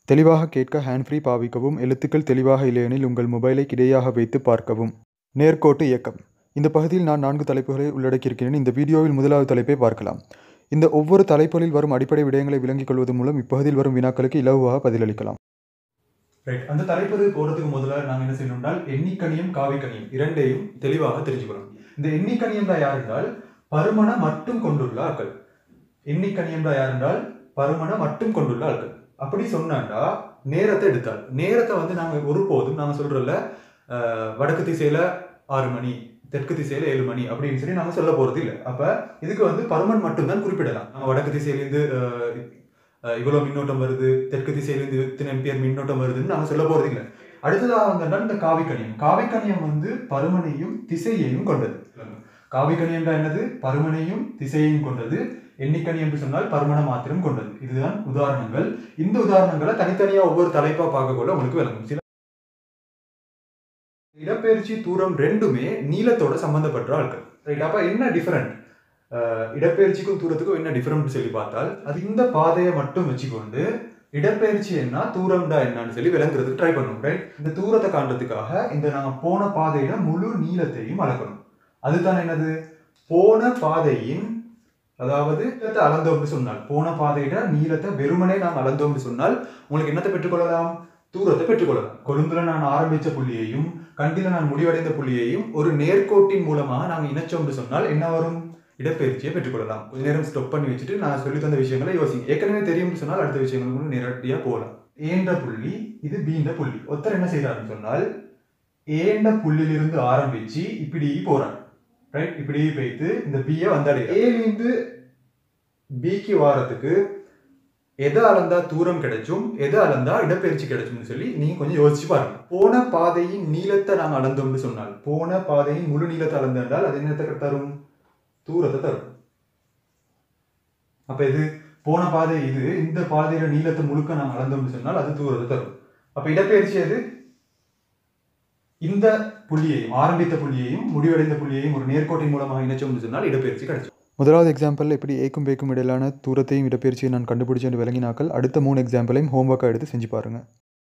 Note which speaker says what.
Speaker 1: தெளிவாக கேட்க hand free பாவிக்கவும் எழுத்துக்கள் தெளிவாக இல்லையெனில் உங்கள் மொபைலை கிடையாக வைத்து பார்க்கவும் நேர்கோட்டு இயக்கம் இந்த பகுதியில் நான் நான்கு தலைப்புகளை உள்ளடக்கியிருக்கிறேன் இந்த வீடியோவில் முதலாவது தலைப்பை பார்க்கலாம் இந்த ஒவ்வொரு தலைப்புகளில் வரும் அடிப்படை விடயங்களை விளங்கிக் கொள்வதன் மூலம் இப்பகுதியில் வரும் வினாக்களுக்கு இலகுவாக பதிலளிக்கலாம் ரைட் அந்த தலைப்பது போகிறதுக்கு முதல்ல நாங்கள் என்ன செய்யணும்னால் எண்ணிக்கணியம் காவிக்கணியம் இரண்டையும் தெளிவாக தெரிஞ்சுக்கணும் இந்த எண்ணிக்கணியம் தான் யார் என்றால் பருமன மட்டும் கொண்டுள்ள ஆட்கள் எண்ணிக்கணியம் தான் யார் என்றால் பருமன மட்டும் கொண்டுள்ள ஆட்கள் அப்படி சொன்னாண்டா நேரத்தை எடுத்தால் நேரத்தை வந்து நாங்கள் ஒருபோதும் நாங்கள் சொல்றோம்ல அஹ், வடக்கு திசையில ஆறு மணி தெற்கு திசையில ஏழு மணி அப்படின்னு சொல்லி நாங்கள் சொல்ல போறது இல்லை அப்ப இதுக்கு வந்து பருமன் மட்டும்தான் குறிப்பிடலாம் நம்ம வடக்கு திசையிலேருந்து அஹ், அஹ், இவ்வளவு மின்னோட்டம் வருது தெற்கு திசையிலேருந்து இத்தனை எம்பியர் மின்னோட்டம் வருதுன்னு நாங்கள் சொல்ல போறது இல்லை அடுத்ததாக வந்தா இந்த காவிக்கணியம் காவிக்கணியம் வந்து பருமனையும் திசையையும் கொண்டது காவிக்கணியம் என்னது பருமனையும் திசையையும் கொண்டது எண்ணிக்கணி என்று சொன்னால் பருமன மாத்திரம் கொண்டது இதுதான் உதாரணங்கள் இந்த உதாரணங்களை தனித்தனியா ஒவ்வொரு தலைப்பா பார்க்க கூட உங்களுக்கு விளங்கும் சில இடப்பெயர்ச்சி தூரம் ரெண்டுமே நீளத்தோட சம்பந்தப்பட்ட ஆட்கள் ரைட் அப்ப என்ன டிஃபரெண்ட் இடப்பெயர்ச்சிக்கும் தூரத்துக்கும் என்ன டிஃபரெண்ட் சொல்லி பார்த்தால் அது இந்த பாதையை மட்டும் வச்சுக்கொண்டு இடப்பெயர்ச்சி என்ன தூரம்டா என்னன்னு சொல்லி விளங்குறதுக்கு ட்ரை பண்ணுவோம் ரைட் இந்த தூரத்தை காண்றதுக்காக இந்த நாங்க போன பாதையில முழு நீளத்தையும் அளக்கணும் அதுதான் என்னது போன பாதையின் அதாவது நீளத்தை அளந்தோம்னு சொன்னால் போன பாதையிட நீளத்தை வெறுமனே நாம் அளந்தோம்னு சொன்னால் உங்களுக்கு என்னத்தை பெற்றுக்கொள்ளலாம் தூரத்தை பெற்றுக்கொள்ளலாம் கொழும்புல நான் ஆரம்பிச்ச புள்ளியையும் கண்டில நான் முடிவடைந்த புள்ளியையும் ஒரு நேர்கோட்டின் மூலமாக நாங்கள் இணைச்சோம்னு சொன்னால் என்ன வரும் இடப்பெயர்ச்சியை பெற்றுக்கொள்ளலாம் கொஞ்ச நேரம் ஸ்டாப் பண்ணி வச்சுட்டு நான் சொல்லி தந்த விஷயங்களை யோசிங்க ஏற்கனவே தெரியும்னு சொன்னால் அடுத்த விஷயங்களுக்கு கூட நேரடியாக போகலாம் ஏண்ட புள்ளி இது பீண்ட புள்ளி ஒருத்தர் என்ன செய்யறாருன்னு சொன்னால் ஏண்ட புள்ளியிலிருந்து ஆரம்பிச்சு இப்படி போறார் ரைட் இப்படி போயிட்டு இந்த பியை வந்தடைய ஏலேருந்து பிக்கு வாரத்துக்கு எதை அளந்தா தூரம் கிடைச்சும் எதை அளந்தா இடப்பெயர்ச்சி கிடைச்சும்னு சொல்லி நீங்க கொஞ்சம் யோசிச்சு பாருங்க போன பாதையின் நீளத்தை நாங்கள் அளந்தோம்னு சொன்னால் போன பாதையின் முழு நீளத்தை அளந்தால் அது என்னத்தை தரும் தூரத்தை தரும் அப்ப இது போன பாதை இது இந்த பாதையில நீளத்தை முழுக்க நாங்கள் அளந்தோம்னு சொன்னால் அது தூரத்தை தரும் அப்ப இடப்பெயர்ச்சி எது இந்த புள்ளியையும் ஆரம்பித்த புள்ளியையும் முடிவடைந்த புள்ளியையும் ஒரு நேர்கோட்டின் மூலமாக இணைச்சோம்னு சொன்னால் இடப்பெயர்ச்சி கிடைக்கும் முதலாவது எக்ஸாம்பிள் எப்படி ஏக்கும் பேக்கும் இடையிலான தூரத்தையும் இடப்பெயர்ச்சியை நான் கண்டுபிடிச்சேன் விளங்கினாக்கள் அடுத்த மூணு எக்ஸாம்பிளையும் ஹோம்ஒர்க்காக எடுத்து செஞ்சு பாருங்கள்